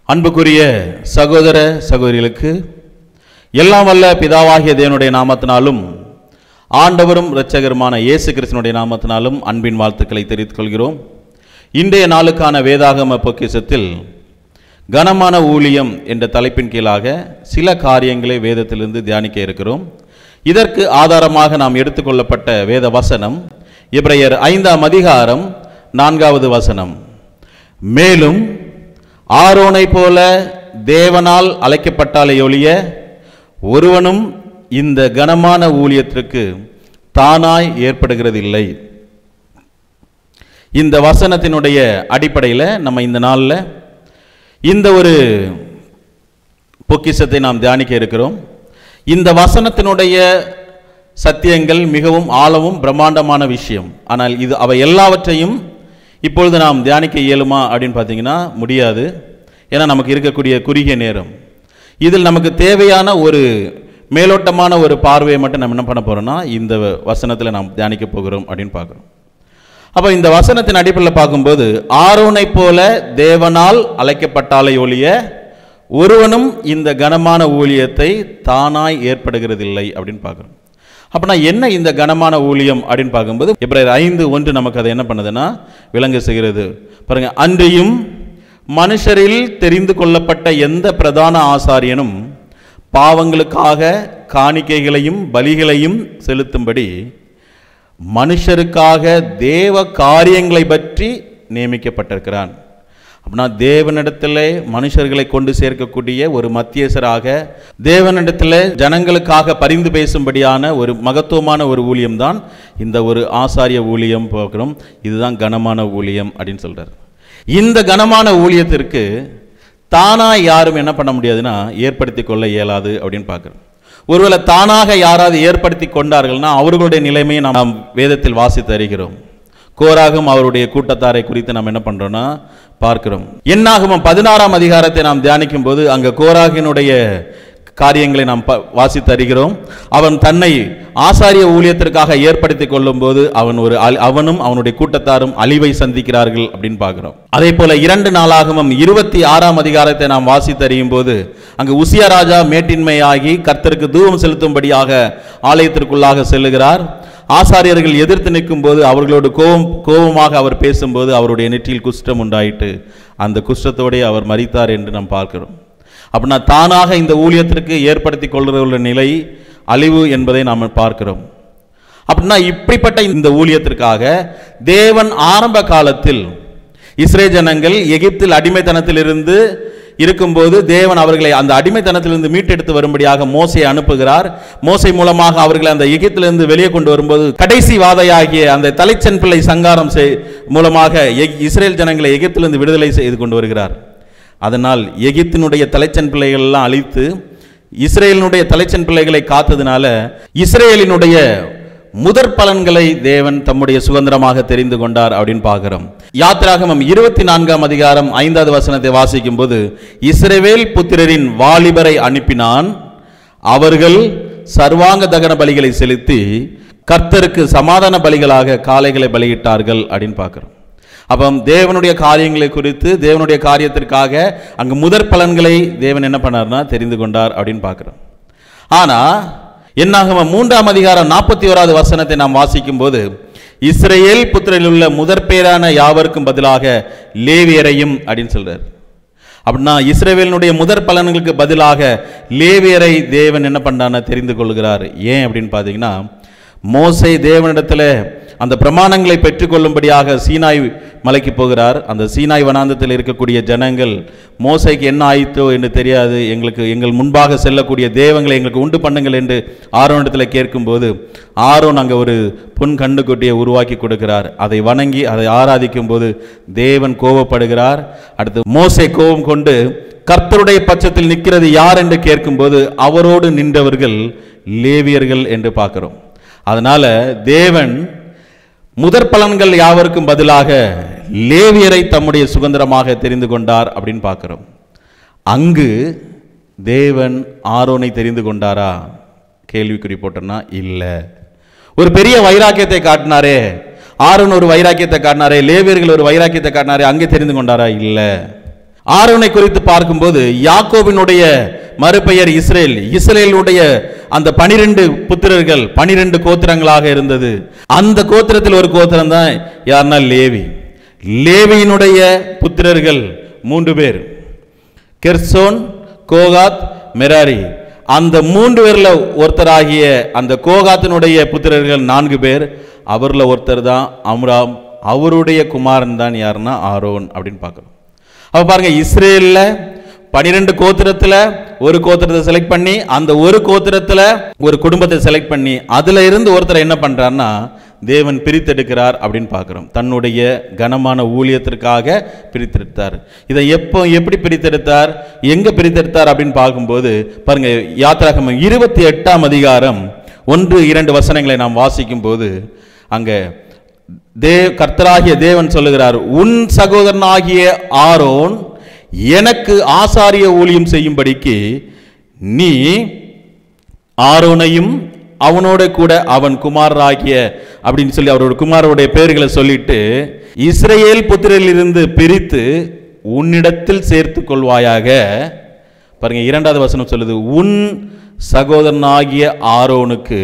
அன்புக்குரிய சகோதர சகோதரிகளுக்கு எல்லாம் வல்ல பிதாவாகிய தேவனுடைய நாமத்தினாலும் ஆண்டவரும் இரட்சகருமான இயேசு கிறிஸ்தனுடைய நாமத்தினாலும் அன்பின் வாழ்த்துக்களை தெரிவித்துக் கொள்கிறோம் இன்றைய நாளுக்கான வேதாகம பொக்கிஷத்தில் கனமான ஊழியம் என்ற தலைப்பின் கீழாக சில காரியங்களை வேதத்திலிருந்து தியானிக்க இருக்கிறோம் இதற்கு ஆதாரமாக நாம் எடுத்துக்கொள்ளப்பட்ட வேத வசனம் எபிரேயர் ஐந்தாம் அதிகாரம் நான்காவது வசனம் மேலும் ஆரோனை போல தேவனால் அழைக்கப்பட்டாலே ஒழிய ஒருவனும் இந்த கனமான ஊழியத்திற்கு தானாய் ஏற்படுகிறதில்லை இந்த வசனத்தினுடைய அடிப்படையில் நம்ம இந்த நாளில் இந்த ஒரு பொக்கிஷத்தை நாம் தியானிக்க இருக்கிறோம் இந்த வசனத்தினுடைய சத்தியங்கள் மிகவும் ஆழமும் பிரம்மாண்டமான விஷயம் ஆனால் இது அவை எல்லாவற்றையும் இப்பொழுது நாம் தியானிக்க இயலுமா அப்படின்னு பார்த்தீங்கன்னா முடியாது ஏன்னா நமக்கு இருக்கக்கூடிய குறுகிய நேரம் இதில் நமக்கு தேவையான ஒரு மேலோட்டமான ஒரு பார்வையை மட்டும் நம்ம என்ன பண்ண போகிறோம்னா இந்த வசனத்தில் நாம் தியானிக்க போகிறோம் அப்படின்னு பார்க்குறோம் அப்போ இந்த வசனத்தின் அடிப்படையில் பார்க்கும்போது ஆரோனை போல தேவனால் அழைக்கப்பட்டாலே ஒழிய ஒருவனும் இந்த கனமான ஊழியத்தை தானாய் ஏற்படுகிறதில்லை அப்படின்னு பார்க்குறோம் அப்படின்னா என்ன இந்த கனமான ஊழியம் அப்படின்னு பார்க்கும்போது இப்ரேர் ஐந்து ஒன்று நமக்கு அதை என்ன பண்ணுதுன்னா விளங்க செய்கிறது பாருங்க அன்றியும் மனுஷரில் தெரிந்து கொள்ளப்பட்ட எந்த பிரதான ஆசாரியனும் பாவங்களுக்காக காணிக்கைகளையும் பலிகளையும் செலுத்தும்படி மனுஷருக்காக தேவ காரியங்களை பற்றி நியமிக்கப்பட்டிருக்கிறான் அப்படின்னா தேவனிடத்தில் மனுஷர்களை கொண்டு சேர்க்கக்கூடிய ஒரு மத்தியசராக தேவனிடத்தில் ஜனங்களுக்காக பரிந்து பேசும்படியான ஒரு மகத்துவமான ஒரு ஊழியம்தான் இந்த ஒரு ஆசாரிய ஊழியம் பார்க்குறோம் இதுதான் கனமான ஊழியம் அப்படின்னு சொல்றார் இந்த கனமான ஊழியத்திற்கு தானா யாரும் என்ன பண்ண முடியாதுன்னா ஏற்படுத்தி கொள்ள இயலாது அப்படின்னு பார்க்குறோம் ஒருவேளை தானாக யாராவது ஏற்படுத்தி கொண்டார்கள்னா அவர்களுடைய நிலைமையை நாம் வேதத்தில் வாசித்து அறிகிறோம் கோராகும் அவருடைய கூட்டத்தாரை குறித்து நாம் என்ன பண்றோம்னா பார்க்கிறோம் என்னாகும் பதினாறாம் அதிகாரத்தை நாம் தியானிக்கும் போது அங்க கோராகினுடைய காரியங்களை நாம் ப- வாசித்து அறிகிறோம் அவன் தன்னை ஆசாரிய ஊழியத்திற்காக ஏற்படுத்தி கொள்ளும் போது அவன் ஒரு அல்- அவனும் அவனுடைய கூட்டத்தாரும் அழிவை சந்திக்கிறார்கள் அப்படின்னு பார்க்கிறோம் அதே போல இரண்டு நாளாகவும் இருபத்தி ஆறாம் அதிகாரத்தை நாம் வாசித்து அறியும் போது அங்கு உசியா ராஜா மேட்டின்மையாகி கர்த்தருக்கு தூபம் செலுத்தும்படியாக ஆலயத்திற்குள்ளாக செல்லுகிறார் ஆசாரியர்கள் எதிர்த்து நிற்கும் போது அவர்களோடு கோபம் கோபமாக அவர் பேசும்போது அவருடைய நெற்றியில் குஷ்டம் உண்டாயிட்டு அந்த குஷ்டத்தோடே அவர் மரித்தார் என்று நாம் பார்க்கிறோம் அப்படின்னா தானாக இந்த ஊழியத்திற்கு ஏற்படுத்தி கொள்கிற நிலை அழிவு என்பதை நாம் பார்க்கிறோம் அப்படின்னா இப்படிப்பட்ட இந்த ஊழியத்திற்காக தேவன் ஆரம்ப காலத்தில் இஸ்ரே ஜனங்கள் எகிப்தில் அடிமைத்தனத்திலிருந்து இருக்கும்போது தேவன் அவர்களை அந்த அடிமைத்தனத்திலிருந்து மீட்டெடுத்து வரும்படியாக மோசை அனுப்புகிறார் மோசை மூலமாக அவர்களை அந்த எகிப்திலிருந்து வெளியே கொண்டு வரும்போது கடைசி வாதையாகிய அந்த தலைச்சன் பிள்ளை சங்காரம் செய்- மூலமாக எக்- இஸ்ரேல் ஜனங்களை எகிப்திலிருந்து விடுதலை செய்து கொண்டு வருகிறார் அதனால் எகிப்தினுடைய தலைச்சன் பிள்ளைகள் எல்லாம் அழித்து இஸ்ரேலினுடைய தலைச்சன் பிள்ளைகளை காத்ததுனால இஸ்ரேலினுடைய முதற் பலன்களை தேவன் தம்முடைய சுதந்திரமாக தெரிந்து கொண்டார் அப்படின்னு பார்க்கிறோம் யாத்திராகமம் இருபத்தி நான்காம் அதிகாரம் ஐந்தாவது வசனத்தை வாசிக்கும் போது இஸ்ரவேல் புத்திரரின் வாலிபரை அனுப்பினான் அவர்கள் சர்வாங்க தகன பலிகளை செலுத்தி கர்த்தருக்கு சமாதான பலிகளாக காளைகளை பலியிட்டார்கள் அப்படின்னு பார்க்கிறோம் அப்போ தேவனுடைய காரியங்களை குறித்து தேவனுடைய காரியத்திற்காக அங்கு முதற் பலன்களை தேவன் என்ன பண்ணார்னா தெரிந்து கொண்டார் அப்படின்னு பார்க்கிறோம் ஆனா என்னாகம மூன்றாம் அதிகாரம் நாற்பத்தி ஓராவது வசனத்தை நாம் வாசிக்கும் போது இஸ்ரேல் புத்திரில் உள்ள முதற் பேரான யாவருக்கும் பதிலாக லேவியரையும் அப்படின்னு சொல்றார் அப்படின்னா இஸ்ரேவேலினுடைய முதற் பலன்களுக்கு பதிலாக லேவியரை தேவன் என்ன பண்ணான்னு தெரிந்து கொள்கிறார் ஏன் அப்படின்னு பார்த்தீங்கன்னா மோசே தேவனிடத்தில் அந்த பிரமாணங்களை பெற்றுக்கொள்ளும்படியாக சீனாய் மலைக்கு போகிறார் அந்த சீனாய் வனாந்தத்தில் இருக்கக்கூடிய ஜனங்கள் மோசைக்கு என்ன ஆயிற்றோ என்று தெரியாது எங்களுக்கு எங்கள் முன்பாக செல்லக்கூடிய தேவங்களை எங்களுக்கு உண்டு பண்ணுங்கள் என்று ஆரோனிடத்தில் கேட்கும்போது ஆரோன் அங்கே ஒரு பொன் கண்டுக்குட்டியை உருவாக்கி கொடுக்கிறார் அதை வணங்கி அதை ஆராதிக்கும் போது தேவன் கோபப்படுகிறார் அடுத்து மோசே கோபம் கொண்டு கர்த்தருடைய பட்சத்தில் நிற்கிறது யார் என்று கேட்கும்போது அவரோடு நின்றவர்கள் லேவியர்கள் என்று பார்க்கிறோம் அதனால தேவன் முதற் பலன்கள் யாவருக்கும் பதிலாக லேவியரை தம்முடைய சுதந்திரமாக தெரிந்து கொண்டார் அப்படின்னு பார்க்கிறோம் அங்கு தேவன் ஆரோனை தெரிந்து கொண்டாரா கேள்விக்குறி போட்டோம்னா இல்லை ஒரு பெரிய வைராக்கியத்தை காட்டினாரே ஆரோன் ஒரு வைராக்கியத்தை காட்டினாரே லேவியர்கள் ஒரு வைராக்கியத்தை காட்டினாரே அங்கே தெரிந்து கொண்டாரா இல்லை ஆரோனை குறித்து பார்க்கும்போது யாக்கோபினுடைய மறுபெயர் இஸ்ரேல் இஸ்ரேலுடைய அந்த பனிரெண்டு புத்திரர்கள் பனிரெண்டு கோத்திரங்களாக இருந்தது அந்த கோத்திரத்தில் ஒரு கோத்திரம் தான் யாருன்னா லேவி லேவியினுடைய புத்திரர்கள் மூன்று பேர் கெர்சோன் கோகாத் மெராரி அந்த மூன்று பேர்ல ஒருத்தராகிய அந்த கோகாத்தினுடைய புத்திரர்கள் நான்கு பேர் அவர்ல ஒருத்தர் தான் அம்ராம் அவருடைய குமாரன் தான் யாருன்னா ஆரோன் அப்படின்னு பார்க்குறோம் அப்ப பாருங்க இஸ்ரேல்ல பனிரெண்டு கோத்திரத்துல ஒரு கோத்திரத்தை செலக்ட் பண்ணி அந்த ஒரு கோத்திரத்துல ஒரு குடும்பத்தை செலக்ட் பண்ணி அதுல இருந்து ஒருத்தர் என்ன பண்றாருன்னா தேவன் பிரித்தெடுக்கிறார் அப்படின்னு பார்க்குறோம் தன்னுடைய கனமான ஊழியத்திற்காக பிரித்தெடுத்தார் இதை எப்போ எப்படி பிரித்தெடுத்தார் எங்க பிரித்தெடுத்தார் அப்படின்னு பார்க்கும்போது பாருங்க யாத்திராகமம் இருபத்தி எட்டாம் அதிகாரம் ஒன்று இரண்டு வசனங்களை நாம் வாசிக்கும் போது அங்க தேவ் கர்த்தராகிய தேவன் சொல்லுகிறார் உன் சகோதரனாகிய ஆரோன் எனக்கு ஆசாரிய ஊழியம் செய்யும்படிக்கு நீ ஆரோனையும் அவனோட கூட அவன் குமாரராகிய அப்படின்னு சொல்லி அவரோட குமாரோடைய பேர்களை சொல்லிட்டு இஸ்ரேல் புத்திரிலிருந்து பிரித்து உன்னிடத்தில் சேர்த்து கொள்வாயாக பாருங்க இரண்டாவது வசனம் சொல்லுது உன் சகோதரனாகிய ஆரோனுக்கு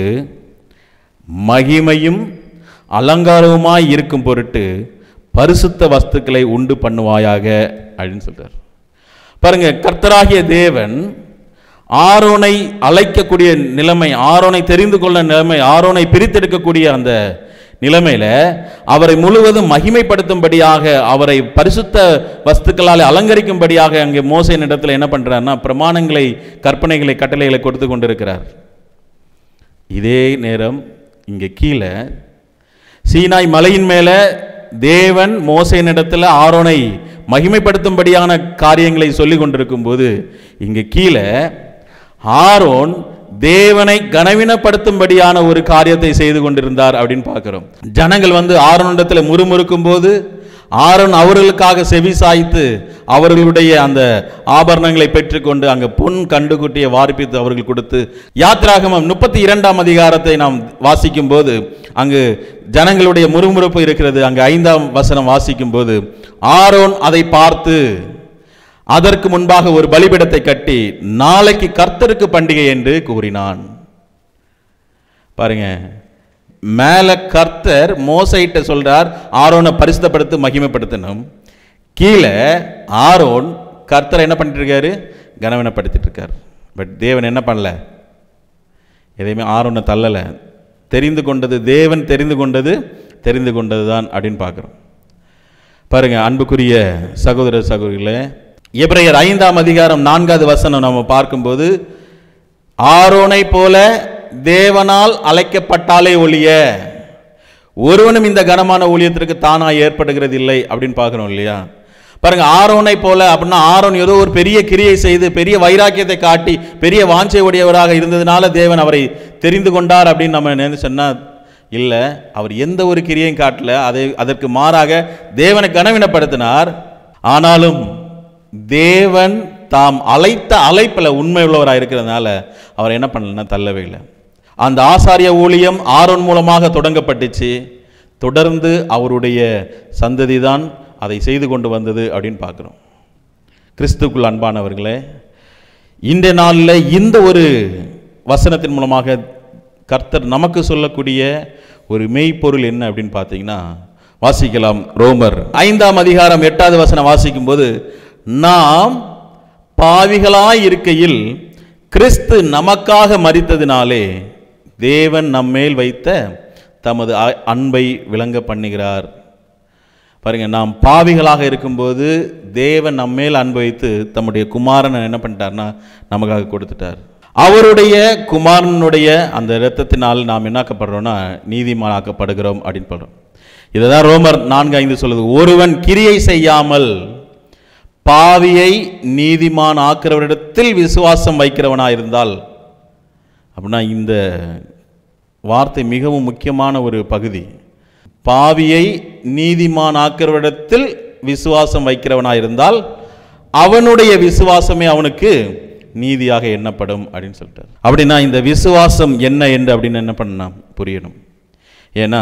மகிமையும் அலங்காரவுமாய் இருக்கும் பொருட்டு பரிசுத்த வஸ்துக்களை உண்டு பண்ணுவாயாக அப்படின்னு சொல்றார் பாருங்க கர்த்தராகிய தேவன் ஆரோனை அழைக்கக்கூடிய நிலைமை ஆரோனை தெரிந்து கொள்ள நிலைமை ஆரோனை பிரித்தெடுக்கக்கூடிய அந்த நிலைமையில அவரை முழுவதும் மகிமைப்படுத்தும்படியாக அவரை பரிசுத்த வஸ்துக்களால் அலங்கரிக்கும்படியாக அங்கே மோசையின் இடத்துல என்ன பண்றாருன்னா பிரமாணங்களை கற்பனைகளை கட்டளைகளை கொடுத்து கொண்டிருக்கிறார் இதே நேரம் இங்கே கீழே சீனாய் மலையின் மேல தேவன் மோசையினிடத்தில் ஆரோனை மகிமைப்படுத்தும்படியான காரியங்களை சொல்லி கொண்டிருக்கும் போது இங்க கீழே ஆரோன் தேவனை கனவினப்படுத்தும்படியான ஒரு காரியத்தை செய்து கொண்டிருந்தார் அப்படின்னு பார்க்கிறோம் ஜனங்கள் வந்து ஆரோனிடத்தில் முறுமுறுக்கும் போது ஆரோன் அவர்களுக்காக செவி சாய்த்து அவர்களுடைய அந்த ஆபரணங்களை பெற்றுக்கொண்டு அங்க பொன் கண்டுகுட்டியை வார்ப்பித்து அவர்கள் கொடுத்து யாத்ராகமம் முப்பத்தி இரண்டாம் அதிகாரத்தை நாம் வாசிக்கும் போது அங்கு ஜனங்களுடைய முறுமுறுப்பு இருக்கிறது அங்கு ஐந்தாம் வசனம் வாசிக்கும் போது ஆரோன் அதை பார்த்து அதற்கு முன்பாக ஒரு பலிபீடத்தை கட்டி நாளைக்கு கர்த்தருக்கு பண்டிகை என்று கூறினான் பாருங்க மேல கர்த்தர் மோசைட்ட சொல்றார் ஆரோனை பரிசுத்தப்படுத்தி மகிமைப்படுத்தணும் கீழே ஆரோன் கர்த்தர் என்ன பண்ணிட்டு இருக்காரு கனவனப்படுத்திட்டு இருக்கார் பட் தேவன் என்ன பண்ணல எதையுமே ஆரோனை தள்ளலை தெரிந்து கொண்டது தேவன் தெரிந்து கொண்டது தெரிந்து கொண்டது தான் அப்படின்னு பார்க்குறோம் பாருங்க அன்புக்குரிய சகோதர சகோதரிகளே எபிரேயர் ஐந்தாம் அதிகாரம் நான்காவது வசனம் நம்ம பார்க்கும்போது ஆரோனை போல தேவனால் அழைக்கப்பட்டாலே ஒழிய ஒருவனும் இந்த கனமான ஊழியத்திற்கு தானாக ஏற்படுகிறது இல்லை அப்படின்னு பார்க்குறோம் இல்லையா பாருங்க ஆரோனை போல அப்படின்னா ஆரோன் ஏதோ ஒரு பெரிய கிரியை செய்து பெரிய வைராக்கியத்தை காட்டி பெரிய வாஞ்சை உடையவராக இருந்ததுனால தேவன் அவரை தெரிந்து கொண்டார் அப்படின்னு நம்ம நினைச்சோன்னா இல்லை அவர் எந்த ஒரு கிரியையும் காட்டல அதை அதற்கு மாறாக தேவனை கனவினப்படுத்தினார் ஆனாலும் தேவன் தாம் அழைத்த அழைப்பில் உண்மை உள்ளவராக இருக்கிறதுனால அவர் என்ன பண்ணலன்னா தள்ளவே இல்லை அந்த ஆசாரிய ஊழியம் ஆரோன் மூலமாக தொடங்கப்பட்டுச்சு தொடர்ந்து அவருடைய சந்ததி தான் அதை செய்து கொண்டு வந்தது அப்படின்னு பார்க்குறோம் கிறிஸ்துக்குள் அன்பானவர்களே இந்த நாளில் இந்த ஒரு வசனத்தின் மூலமாக கர்த்தர் நமக்கு சொல்லக்கூடிய ஒரு மெய்ப்பொருள் என்ன அப்படின்னு பார்த்தீங்கன்னா வாசிக்கலாம் ரோமர் ஐந்தாம் அதிகாரம் எட்டாவது வசனம் வாசிக்கும்போது நாம் பாவிகளாய் இருக்கையில் கிறிஸ்து நமக்காக மரித்ததினாலே தேவன் நம்மேல் வைத்த தமது அ- அன்பை விளங்க பண்ணுகிறார் பாருங்க நாம் பாவிகளாக இருக்கும்போது தேவன் நம்மேல் அன்பு வைத்து தம்முடைய குமாரனை என்ன பண்ணிட்டார்னா நமக்காக கொடுத்துட்டார் அவருடைய குமாரனுடைய அந்த இரத்தத்தினால் நாம் என்னாக்கப்படுறோம்னா நீதிமானாக்கப்படுகிறோம் அப்படின்னு சொல்றோம் இதுதான் ரோமர் நான்கு ஐந்து சொல்லுது ஒருவன் கிரியை செய்யாமல் பாவியை நீதிமான் ஆக்கிறவரிடத்தில் விசுவாசம் வைக்கிறவனா இருந்தால் அப்படின்னா இந்த வார்த்தை மிகவும் முக்கியமான ஒரு பகுதி பாவியை நீதிமான் ஆக்கிறவரிடத்தில் விசுவாசம் வைக்கிறவனா இருந்தால் அவனுடைய விசுவாசமே அவனுக்கு நீதியாக எண்ணப்படும் அப்படின்னு சொல்லிட்டார் அப்படின்னா இந்த விசுவாசம் என்ன என்று அப்படின்னு என்ன பண்ணா புரியணும் ஏன்னா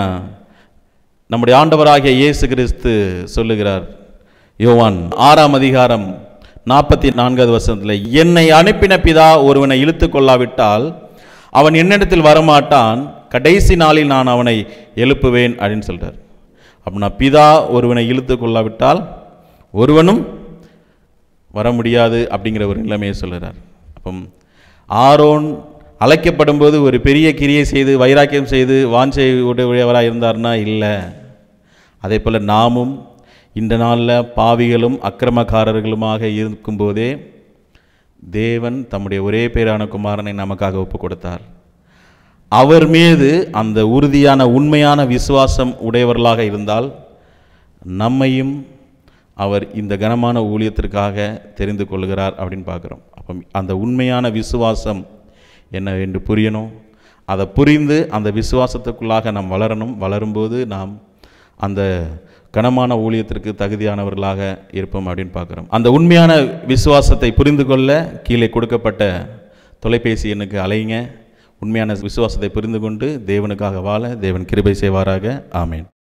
நம்முடைய ஆண்டவராகிய இயேசு கிறிஸ்து சொல்லுகிறார் யோவான் ஆறாம் அதிகாரம் நாற்பத்தி நான்காவது வருஷத்தில் என்னை அனுப்பின பிதா ஒருவனை இழுத்து கொள்ளாவிட்டால் அவன் என்னிடத்தில் வரமாட்டான் கடைசி நாளில் நான் அவனை எழுப்புவேன் அப்படின்னு சொல்றார் அப்படின்னா பிதா ஒருவனை இழுத்து கொள்ளாவிட்டால் ஒருவனும் வர முடியாது அப்படிங்கிற ஒரு நிலைமையை சொல்லுறார் அப்போ ஆரோன் அழைக்கப்படும் போது ஒரு பெரிய கிரியை செய்து வைராக்கியம் செய்து வாஞ்சை உடையவராக இருந்தார்னா இல்லை அதே போல் நாமும் இந்த நாளில் பாவிகளும் அக்கிரமக்காரர்களுமாக இருக்கும்போதே தேவன் தம்முடைய ஒரே பேரான குமாரனை நமக்காக ஒப்பு கொடுத்தார் அவர் மீது அந்த உறுதியான உண்மையான விசுவாசம் உடையவர்களாக இருந்தால் நம்மையும் அவர் இந்த கனமான ஊழியத்திற்காக தெரிந்து கொள்கிறார் அப்படின்னு பார்க்குறோம் அப்போ அந்த உண்மையான விசுவாசம் என்ன என்று புரியணும் அதை புரிந்து அந்த விசுவாசத்துக்குள்ளாக நாம் வளரணும் வளரும்போது நாம் அந்த கனமான ஊழியத்திற்கு தகுதியானவர்களாக இருப்போம் அப்படின்னு பார்க்குறோம் அந்த உண்மையான விசுவாசத்தை புரிந்து கொள்ள கீழே கொடுக்கப்பட்ட தொலைபேசி எண்ணுக்கு அலையுங்க உண்மையான விசுவாசத்தை புரிந்து கொண்டு தேவனுக்காக வாழ தேவன் கிருபை செய்வாராக ஆமேன்